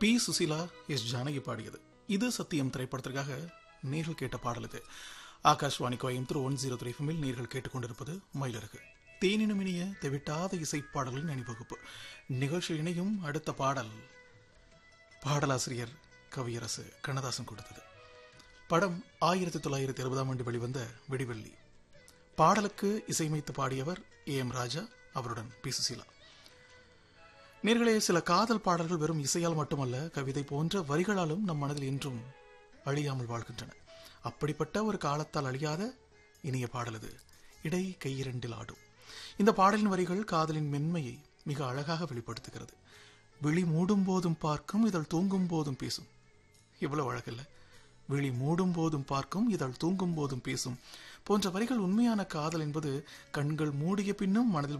B Susheela S Janaki பாடியது இது சத்தியம் திரைப்படத்திற்காக நேர்கள் கேட்ட பாடல் இது Akashvani Coimbatore one zero three ஃபமில் நேர்கள் கேட்டுக்கொண்டிருப்பது மயிலருகு தேனினும் இனிய தெவிட்டாத இசைப்பாடலின் அணிவகுப்பு நிகழ்ச்சியில் இணையும் அடுத்த பாடல் பாடலாசிரியர் கவியரசு கண்ணதாசன் கொடுத்தது படம் ஆயிரத்தி தொள்ளாயிரத்தி அறுபதாம் ஆண்டு வெளிவந்த வெடிவெள்ளி பாடலுக்கு இசையமைத்து பாடியவர் ஏ எம் ராஜா அவருடன் பி சுசீலா நேர்களே சில காதல் பாடல்கள் வெறும் இசையால் மட்டுமல்ல கவிதை போன்ற வரிகளாலும் நம் மனதில் இன்றும் அழியாமல் வாழ்கின்றன அப்படிப்பட்ட ஒரு காலத்தால் அழியாத இனிய பாடல் இது இடை கையிரண்டில் ஆடும் இந்த பாடலின் வரிகள் காதலின் மென்மையை மிக அழகாக வெளிப்படுத்துகிறது விழி மூடும் போதும் பார்க்கும் இதழ் தூங்கும் போதும் பேசும் இவ்வளவு அழகில்ல விழி மூடும் போதும் பார்க்கும் இதழ் தூங்கும் போதும் பேசும் போன்ற வரிகள் உண்மையான காதல் என்பது கண்கள் மூடிய பின்னும் மனதில்